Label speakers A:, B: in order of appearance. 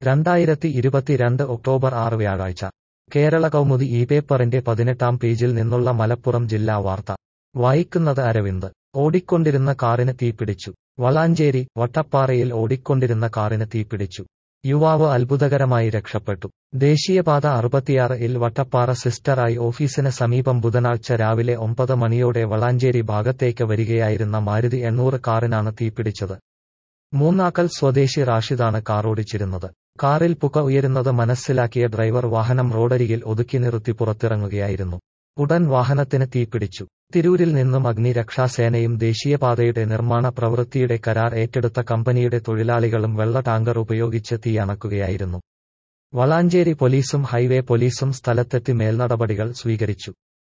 A: രണ്ടായിരത്തി ഇരുപത്തിരണ്ട് ഒക്ടോബർ ആറ് വ്യാഴാഴ്ച കേരള കൗമുദി ഈ പേപ്പറിന്റെ പതിനെട്ടാം പേജിൽ നിന്നുള്ള മലപ്പുറം ജില്ലാ വാർത്ത വായിക്കുന്നത് അരവിന്ദ് ഓടിക്കൊണ്ടിരുന്ന കാറിന് തീപിടിച്ചു വളാഞ്ചേരി വട്ടപ്പാറയിൽ ഓടിക്കൊണ്ടിരുന്ന കാറിന് തീപിടിച്ചു യുവാവ് അത്ഭുതകരമായി രക്ഷപ്പെട്ടു ദേശീയപാത അറുപത്തിയാറ് ഇൽ വട്ടപ്പാറ സിസ്റ്ററായി ഓഫീസിന് സമീപം ബുധനാഴ്ച രാവിലെ ഒമ്പത് മണിയോടെ വളാഞ്ചേരി ഭാഗത്തേക്ക് വരികയായിരുന്ന മാരുതി എണ്ണൂറ് കാറിനാണ് തീപിടിച്ചത് മൂന്നാക്കൽ സ്വദേശി റാഷിദാണ് കാറോടിച്ചിരുന്നത് കാറിൽ പുക ഉയരുന്നത് മനസ്സിലാക്കിയ ഡ്രൈവർ വാഹനം റോഡരികിൽ ഒതുക്കി നിർത്തി പുറത്തിറങ്ങുകയായിരുന്നു ഉടൻ വാഹനത്തിന് തീപിടിച്ചു തിരൂരിൽ നിന്നും അഗ്നിരക്ഷാസേനയും ദേശീയപാതയുടെ നിർമ്മാണ പ്രവൃത്തിയുടെ കരാർ ഏറ്റെടുത്ത കമ്പനിയുടെ തൊഴിലാളികളും വെള്ള ടാങ്കർ ഉപയോഗിച്ച് തീയണക്കുകയായിരുന്നു വളാഞ്ചേരി പോലീസും ഹൈവേ പോലീസും സ്ഥലത്തെത്തി മേൽനടപടികൾ സ്വീകരിച്ചു